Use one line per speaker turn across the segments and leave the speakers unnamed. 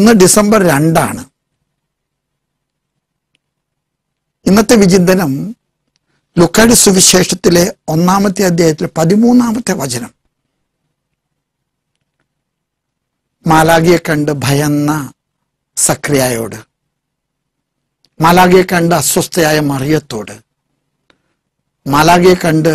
ഇന്ന് ഡിസംബർ രണ്ടാണ് ഇന്നത്തെ വിചിന്തനം ലുക്കാട് സുവിശേഷത്തിലെ ഒന്നാമത്തെ അധ്യായത്തിലെ പതിമൂന്നാമത്തെ വചനം മാലാഖിയെ കണ്ട് ഭയന്ന സക്രിയായോട് മാലാഖിയെ കണ്ട് അസ്വസ്ഥയായ മറിയത്തോട് മാലാഖിയെ കണ്ട്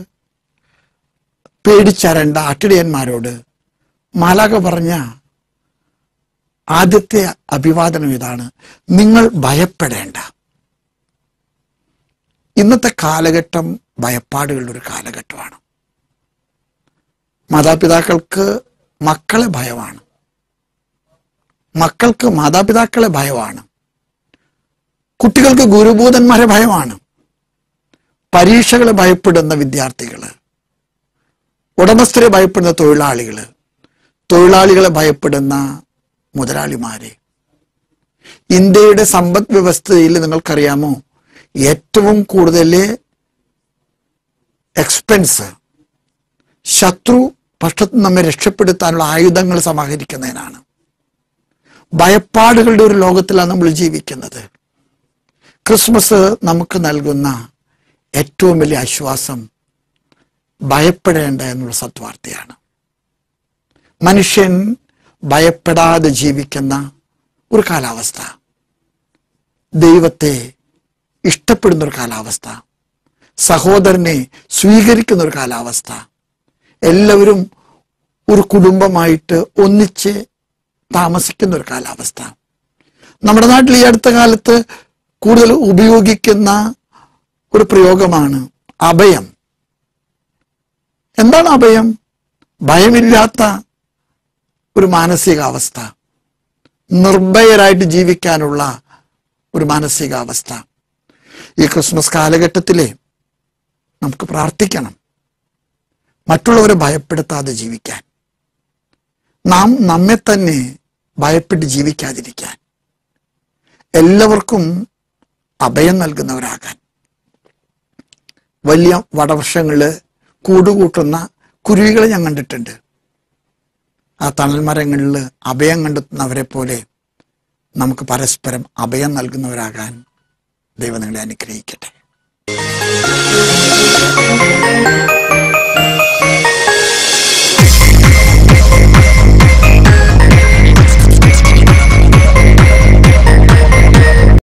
പേടിച്ചരണ്ട അട്ടിടിയന്മാരോട് മാലാഖ പറഞ്ഞ ആദ്യത്തെ അഭിവാദനം ഇതാണ് നിങ്ങൾ ഭയപ്പെടേണ്ട ഇന്നത്തെ കാലഘട്ടം ഭയപ്പാടുകളുടെ ഒരു കാലഘട്ടമാണ് മാതാപിതാക്കൾക്ക് മക്കളെ ഭയമാണ് മക്കൾക്ക് മാതാപിതാക്കളെ ഭയമാണ് കുട്ടികൾക്ക് ഗുരുഭൂതന്മാരെ ഭയമാണ് പരീക്ഷകളെ ഭയപ്പെടുന്ന വിദ്യാർത്ഥികള് ഉടമസ്ഥരെ ഭയപ്പെടുന്ന തൊഴിലാളികള് തൊഴിലാളികളെ ഭയപ്പെടുന്ന മുതലാളിമാരെ ഇന്ത്യയുടെ സമ്പദ് വ്യവസ്ഥയിൽ നിങ്ങൾക്കറിയാമോ ഏറ്റവും കൂടുതൽ എക്സ്പെൻസ് ശത്രു പക്ഷത്ത് നമ്മെ രക്ഷപ്പെടുത്താനുള്ള ആയുധങ്ങൾ സമാഹരിക്കുന്നതിനാണ് ഭയപ്പാടുകളുടെ ഒരു ലോകത്തിലാണ് നമ്മൾ ജീവിക്കുന്നത് ക്രിസ്മസ് നമുക്ക് നൽകുന്ന ഏറ്റവും വലിയ ആശ്വാസം ഭയപ്പെടേണ്ട എന്നുള്ള സത്വാർത്ഥിയാണ് മനുഷ്യൻ ഭയപ്പെടാതെ ജീവിക്കുന്ന ഒരു കാലാവസ്ഥ ദൈവത്തെ ഇഷ്ടപ്പെടുന്ന ഒരു കാലാവസ്ഥ സഹോദരനെ സ്വീകരിക്കുന്ന ഒരു കാലാവസ്ഥ എല്ലാവരും ഒരു കുടുംബമായിട്ട് ഒന്നിച്ച് താമസിക്കുന്ന ഒരു കാലാവസ്ഥ നമ്മുടെ നാട്ടിൽ ഈ അടുത്ത കാലത്ത് കൂടുതൽ ഉപയോഗിക്കുന്ന ഒരു പ്രയോഗമാണ് അഭയം എന്താണ് അഭയം ഭയമില്ലാത്ത ഒരു മാനസികാവസ്ഥ നിർഭയരായിട്ട് ജീവിക്കാനുള്ള ഒരു മാനസികാവസ്ഥ ഈ ക്രിസ്മസ് കാലഘട്ടത്തിലെ നമുക്ക് പ്രാർത്ഥിക്കണം മറ്റുള്ളവരെ ഭയപ്പെടുത്താതെ ജീവിക്കാൻ നാം നമ്മെ തന്നെ ഭയപ്പെട്ട് ജീവിക്കാതിരിക്കാൻ എല്ലാവർക്കും അഭയം നൽകുന്നവരാകാൻ വലിയ വടവൃക്ഷങ്ങള് കൂടുകൂട്ടുന്ന കുരുവികളെ ഞാൻ കണ്ടിട്ടുണ്ട് ആ തണൽമരങ്ങളിൽ അഭയം കണ്ടെത്തുന്നവരെ പോലെ നമുക്ക് പരസ്പരം അഭയം നൽകുന്നവരാകാൻ ദൈവം നിങ്ങളെ അനുഗ്രഹിക്കട്ടെ